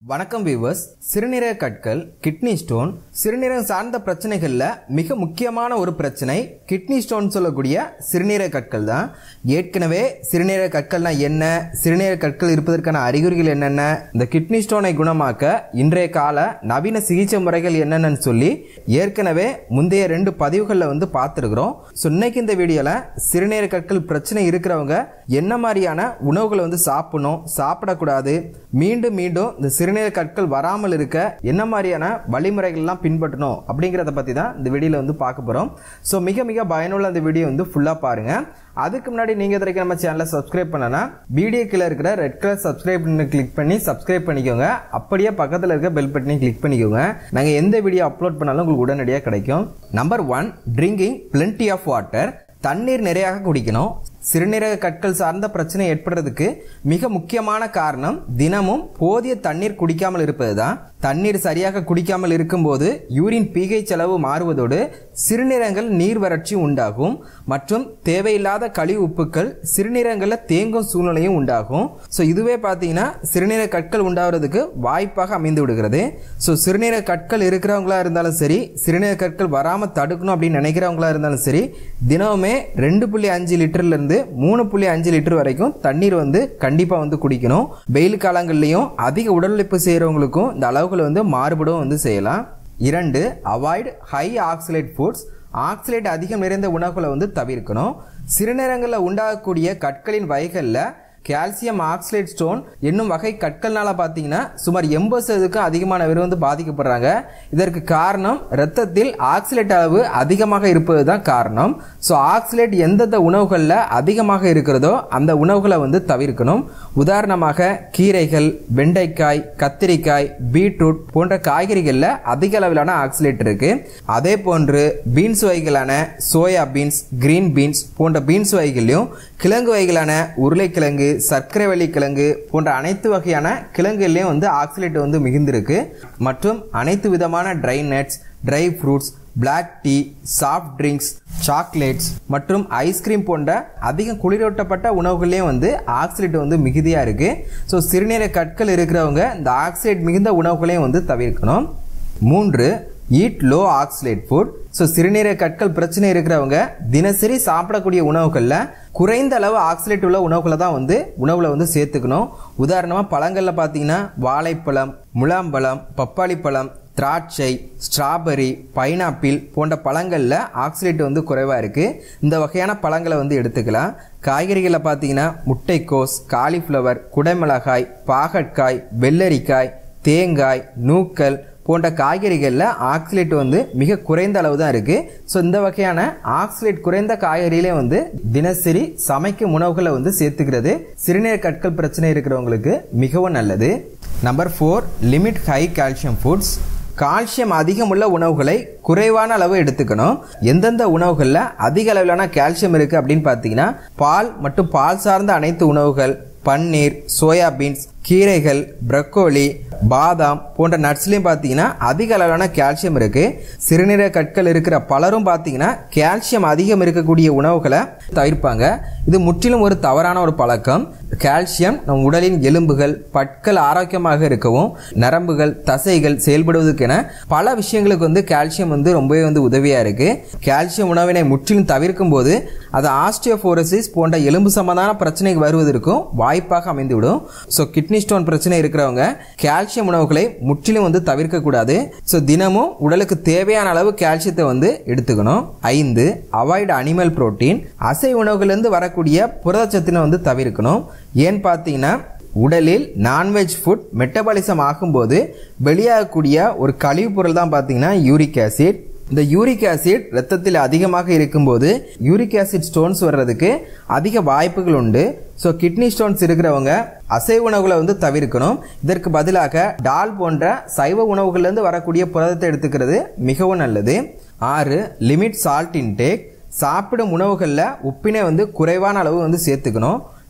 வணக்கம் வியூவர்ஸ் சிறுநீரக கற்கள் கிட்னி ஸ்டோன் சிறுநீரகம் சார்ந்த பிரச்சனைகள்ல மிக முக்கியமான ஒரு பிரச்சனை கிட்னி ஸ்டோன் சொல்லக்கூடிய சிறுநீரக கற்கள் தான் ஏற்கனவே சிறுநீரக கற்கள்னா என்ன சிறுநீரக கற்கள் இருப்பதற்கான அறிகுறிகள் என்னென்ன இந்த கிட்னி ஸ்டோனை குணமாக்க இன்றைய கால நவீன சிகிச்சை முறைகள் என்னென்னு சொல்லி ஏற்கனவே முந்தைய ரெண்டு பதிவுகளில் வந்து பார்த்துருக்குறோம் ஸோ இன்னைக்கு இந்த வீடியோவில் சிறுநீரக கற்கள் பிரச்சனை இருக்கிறவங்க என்ன மாதிரியான உணவுகளை வந்து சாப்பிடணும் சாப்பிடக்கூடாது மீண்டும் மீண்டும் இந்த சிறுநீரக கற்கள் வராமல் இருக்க என்ன மாதிரியான வழிமுறைகள்லாம் பின்பற்றணும் அப்படிங்கிறத பற்றி தான் இந்த வீடியோவில் வந்து பார்க்க போகிறோம் ஸோ மிக மிக பயனுள்ள அந்த வீடியோ வந்து ஃபுல்லாக பாருங்கள் அதுக்கு முன்னாடி நீங்கள் இது வரைக்கும் நம்ம சேனலை சப்ஸ்கிரைப் பண்ணனா வீடியோ கீழே இருக்கிற ரெட் கலர் சப்ஸ்கிரைப் கிளிக் பண்ணி சப்ஸ்கிரைப் பண்ணிக்கோங்க அப்படியே பக்கத்தில் இருக்க பெல் பட்டனையும் கிளிக் பண்ணிக்கோங்க நாங்கள் எந்த வீடியோ அப்லோட் பண்ணாலும் உங்களுக்கு உடனடியாக கிடைக்கும் number one drinking plenty of water தண்ணீர் நிறையாக குடிக்கணும் சிறுநீரக கற்கள் சார்ந்த பிரச்சனை ஏற்படுறதுக்கு மிக முக்கியமான காரணம் தினமும் போதிய தண்ணீர் குடிக்காமல் இருப்பதுதான் தண்ணீர் சரியாக குடிக்காமல் இருக்கும்போது யூரின் pH அளவு மாறுவதோடு சிறுநீரகங்கள் நீர் வறட்சி உண்டாகும் மற்றும் தேவையில்லாத கழிவு உப்புக்கள் சிறுநீரகங்களில் தேங்கும் சூழ்நிலையும் உண்டாகும் ஸோ இதுவே பார்த்தீங்கன்னா சிறுநீரக கற்கள் உண்டாகிறதுக்கு வாய்ப்பாக அமைந்து விடுகிறது ஸோ சிறுநீரக கற்கள் இருக்கிறவங்களா இருந்தாலும் சரி சிறுநீரக கற்கள் வராமல் தடுக்கணும் அப்படின்னு நினைக்கிறவங்களா இருந்தாலும் சரி தினமுமே ரெண்டு புள்ளி அஞ்சு லிட்டர்ல இருந்து மூணு புள்ளி அஞ்சு லிட்டர் வரைக்கும் தண்ணீர் வந்து கண்டிப்பாக வந்து குடிக்கணும் வெயில் காலங்கள்லையும் அதிக உடல் உழைப்பு செய்கிறவங்களுக்கும் இந்த அளவுகள் வந்து மாறுபடும் வந்து செய்யலாம் இரண்டு avoid high oxalate foods oxalate அதிகம் நிறைந்த உணவுகளை வந்து தவிர்க்கணும் சிறுநீரங்களில் உண்டாகக்கூடிய கற்களின் வகைகளில் கால்சியம் ஆக்சிலேட் ஸ்டோன் என்னும் வகை கற்கள்னால பார்த்தீங்கன்னா சுமார் எண்பது சதவீதத்துக்கும் அதிகமான பேர் வந்து பாதிக்கப்படுறாங்க இதற்கு காரணம் ரத்தத்தில் ஆக்சிலேட் அளவு அதிகமாக இருப்பது தான் காரணம் ஸோ ஆக்சிலேட் எந்தெந்த உணவுகளில் அதிகமாக இருக்கிறதோ அந்த உணவுகளை வந்து தவிர்க்கணும் உதாரணமாக கீரைகள் வெண்டைக்காய் கத்திரிக்காய் பீட்ரூட் போன்ற காய்கறிகளில் அதிக அளவிலான ஆக்சிலேட் இருக்கு அதே போன்று பீன்ஸ் வகைகளான சோயா பீன்ஸ் கிரீன் பீன்ஸ் போன்ற பீன்ஸ் வகைகளையும் கிழங்கு வகைகளான உருளைக்கிழங்கு சர்க்கரை வள்ளி கிழங்கு போன்ற அனைத்து வகையான கிழங்குகள்லையும் வந்து ஆக்சிலேட் வந்து மிகுந்திருக்கு மற்றும் அனைத்து விதமான dry nuts dry fruits black tea soft drinks chocolates மற்றும் ஐஸ்கிரீம் போன்ற அதிக குளிரூட்டப்பட்ட உணவுகள்லையும் வந்து ஆக்சிலேட் வந்து மிகுதியாக இருக்கு ஸோ சிறுநீரக கற்கள் இருக்கிறவங்க இந்த ஆக்சிலேட் மிகுந்த உணவுகளையும் வந்து தவிர்க்கணும் மூன்று eat low oxalate food so சிறுநீரக கற்கள் பிரச்சனை இருக்கிறவங்க தினசரி சாப்பிடக்கூடிய உணவுகளில் குறைந்த அளவு ஆக்சிலேட் உள்ள உணவுகளை தான் வந்து உணவில் வந்து சேர்த்துக்கணும் உதாரணமாக பழங்களில் பார்த்தீங்கன்னா வாழைப்பழம் முலாம்பழம் பப்பாளி பழம் திராட்சை ஸ்ட்ராபெரி பைனாப்பிள் போன்ற பழங்களில் ஆக்சிலேட் வந்து குறைவாக இருக்குது இந்த வகையான பழங்களை வந்து எடுத்துக்கலாம் காய்கறிகளில் பார்த்தீங்கன்னா முட்டைக்கோஸ் காலிஃப்ளவர் குடைமிளகாய் பாகற்காய் வெள்ளரிக்காய் தேங்காய் நூக்கல் போன்ற காய்கறிகளில் ஆக்சிலேட் வந்து மிக குறைந்த அளவு தான் இருக்குது ஸோ இந்த வகையான ஆக்சிலேட் குறைந்த காய்கறியிலே வந்து தினசரி சமைக்கும் உணவுகளை வந்து சேர்த்துக்கிறது சிறுநீர் கற்கள் பிரச்சனை இருக்கிறவங்களுக்கு மிகவும் நல்லது number four limit high calcium foods calcium அதிகம் உள்ள உணவுகளை குறைவான அளவு எடுத்துக்கணும் எந்தெந்த உணவுகளில் அதிக அளவிலான கால்சியம் இருக்குது அப்படின்னு பார்த்தீங்கன்னா பால் மற்றும் பால் சார்ந்த அனைத்து உணவுகள் பன்னீர் சோயாபீன்ஸ் கீரைகள் ப்ரக்கோலி பாதாம் போன்ற நட்ஸ்லையும் பார்த்தீங்கன்னா அதிக அளவிலான கால்சியம் இருக்கு சிறுநீரக கற்கள் இருக்கிற பலரும் பார்த்தீங்கன்னா கால்சியம் அதிகம் இருக்கக்கூடிய உணவுகளை தவிர்ப்பாங்க இது முற்றிலும் ஒரு தவறான ஒரு பழக்கம் கால்சியம் நம் உடலின் எலும்புகள் பற்கள் ஆரோக்கியமாக இருக்கவும் நரம்புகள் தசைகள் செயல்படுவதற்கென பல விஷயங்களுக்கு வந்து கால்சியம் வந்து ரொம்பவே வந்து உதவியா இருக்கு கால்சியம் உணவினை முற்றிலும் தவிர்க்கும் போது அது ஆஸ்டியோபோரோசிஸ் போன்ற எலும்பு சம்பந்தமான பிரச்சனைகள் வருவதற்கும் வாய்ப்பாக அமைந்துவிடும் ஸோ கிட்னி ஸ்டோன் பிரச்சனை இருக்கிறவங்க கால்சியம் உணவுகளை முற்றிலும் வந்து தவிர்க்க கூடாது ஸோ தினமும் உடலுக்கு தேவையான அளவு கால்சியத்தை வந்து எடுத்துக்கணும் ஐந்து அவாய்டு அனிமல் புரோட்டீன் அசை உணவுகளிலிருந்து வரக்கூடிய புரதச்சத்தினை வந்து தவிர்க்கணும் ஏன்னு பார்த்தீங்கன்னா உடலில் நான்வெஜ் ஃபுட் மெட்டபாலிசம் ஆகும்போது வெளியாகக்கூடிய ஒரு கழிவுப் பொருள் தான் பார்த்தீங்கன்னா யூரிக் ஆசிட் இந்த யூரிக் ஆசிட் ரத்தத்தில் அதிகமாக இருக்கும்போது யூரிக் ஆசிட் ஸ்டோன்ஸ் வர்றதுக்கு அதிக வாய்ப்புகள் உண்டு ஸோ கிட்னி ஸ்டோன்ஸ் இருக்கிறவங்க அசைவ உணவுகளை வந்து தவிர்க்கணும் இதற்கு பதிலாக டால் போன்ற சைவ உணவுகள்லேருந்து வரக்கூடிய புரதத்தை எடுத்துக்கிறது மிகவும் நல்லது ஆறு லிமிட் சால்ட் இன்டேக் சாப்பிடும் உணவுகளில் உப்பினை வந்து குறைவான அளவு வந்து சேர்த்துக்கணும்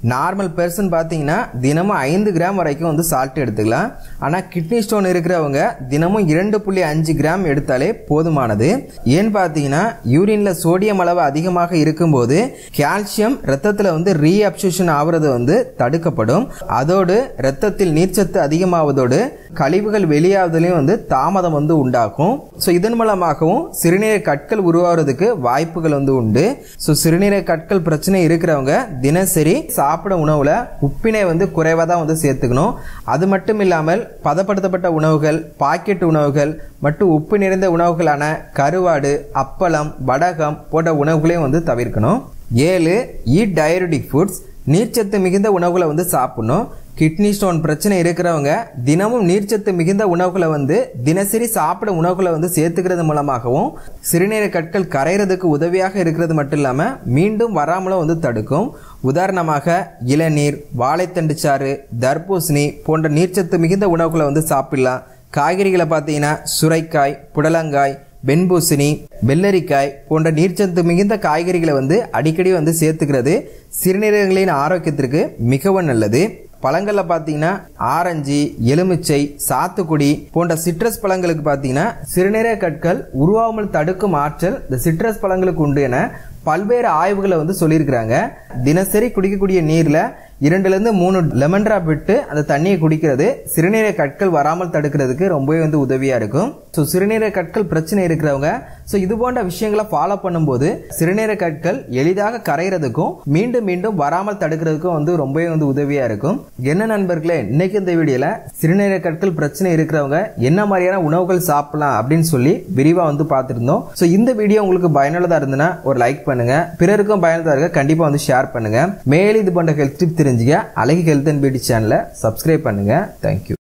நார்மல் பர்சன் பார்த்தீங்கன்னா தினமும் ஐந்து கிராம் வரைக்கும் வந்து சால்ட் எடுத்துக்கலாம் ஆனால் கிட்னி ஸ்டோன் இருக்கிறவங்க தினமும் இரண்டு புள்ளி அஞ்சு கிராம் எடுத்தாலே போதுமானது ஏன்னு பார்த்தீங்கன்னா யூரின்ல சோடியம் அளவு அதிகமாக இருக்கும்போது கால்சியம் ரத்தத்தில் வந்து ரீஅப்சூஷன் ஆகுறது வந்து தடுக்கப்படும் அதோடு ரத்தத்தில் நீர்ச்சத்து அதிகமாவதோடு கழிவுகள் வெளியாவதிலையும் வந்து தாமதம் வந்து உண்டாகும் ஸோ இதன் மூலமாகவும் சிறுநீரக கற்கள் உருவாகிறதுக்கு வாய்ப்புகள் வந்து உண்டு ஸோ சிறுநீரக கற்கள் பிரச்சனை இருக்கிறவங்க தினசரி சாப்பிட உணவுல உப்பினை வந்து குறைவாக தான் வந்து சேர்த்துக்கணும் அது மட்டும் இல்லாமல் பதப்படுத்தப்பட்ட உணவுகள் பாக்கெட் உணவுகள் மற்றும் உப்பு நிறைந்த உணவுகளான கருவாடு அப்பளம் வடகம் போன்ற உணவுகளையும் வந்து தவிர்க்கணும் ஏழு ஈட் டயரிட்டிக் ஃபுட்ஸ் நீர்ச்சத்து மிகுந்த உணவுகளை வந்து சாப்பிடணும் கிட்னி ஸ்டோன் பிரச்சனை இருக்கிறவங்க தினமும் நீர்ச்சத்து மிகுந்த உணவுகளை வந்து தினசரி சாப்பிட உணவுகளை வந்து சேர்த்துக்கிறது மூலமாகவும் சிறுநீரக கற்கள் கரைகிறதுக்கு உதவியாக இருக்கிறது மட்டும் இல்லாமல் மீண்டும் வராமலும் வந்து தடுக்கும் உதாரணமாக இளநீர் வாழைத்தண்டு சாறு தர்பூசணி போன்ற நீர்ச்சத்து மிகுந்த உணவுகளை வந்து சாப்பிடலாம் காய்கறிகளை பார்த்தீங்கன்னா சுரைக்காய் புடலங்காய் வெண்பூசணி வெள்ளரிக்காய் போன்ற நீர்ச்சத்து மிகுந்த காய்கறிகளை வந்து அடிக்கடி வந்து சேர்த்துக்கிறது சிறுநீரகங்களின் ஆரோக்கியத்திற்கு மிகவும் நல்லது பழங்களில் பார்த்தீங்கன்னா ஆரஞ்சு எலுமிச்சை சாத்துக்குடி போன்ற சிட்ரஸ் பழங்களுக்கு பார்த்தீங்கன்னா சிறுநீரக கற்கள் உருவாமல் தடுக்கும் ஆற்றல் இந்த சிட்ரஸ் பழங்களுக்கு உண்டு என பல்வேறு ஆய்வுகளை வந்து சொல்லியிருக்கிறாங்க தினசரி குடிக்கக்கூடிய நீரில் இரண்டுலேருந்து மூணு லெமன் ட்ராப் விட்டு அந்த தண்ணியை குடிக்கிறது சிறுநீரக கற்கள் வராமல் தடுக்கிறதுக்கு ரொம்பவே வந்து உதவியாக இருக்கும் ஸோ சிறுநீரக கற்கள் பிரச்சனை இருக்கிறவங்க ஸோ இது போன்ற விஷயங்களை ஃபாலோ பண்ணும்போது சிறுநீரக கற்கள் எளிதாக கரைகிறதுக்கும் மீண்டும் மீண்டும் வராமல் தடுக்கிறதுக்கும் வந்து ரொம்பவே வந்து உதவியாக இருக்கும் என்ன நண்பர்களே இன்னைக்கு இந்த வீடியோவில் சிறுநீரக கற்கள் பிரச்சனை இருக்கிறவங்க என்ன மாதிரியான உணவுகள் சாப்பிடலாம் அப்படின்னு சொல்லி விரிவாக வந்து பார்த்துருந்தோம் ஸோ இந்த வீடியோ உங்களுக்கு பயனுள்ளதாக இருந்ததுன்னா ஒரு லைக் பண்ணுங்க பிறருக்கும் பயனுள்ளதாக இருக்க கண்டிப்பாக வந்து ஷேர் பண்ணுங்க மேலும் இது போன்ற ஹெல்த் டிப் தெரிஞ்சுக்க அழகு ஹெல்த் அண்ட் பியூட்டி சேனலை சப்ஸ்கிரைப் பண்ணுங்க தேங்க்யூ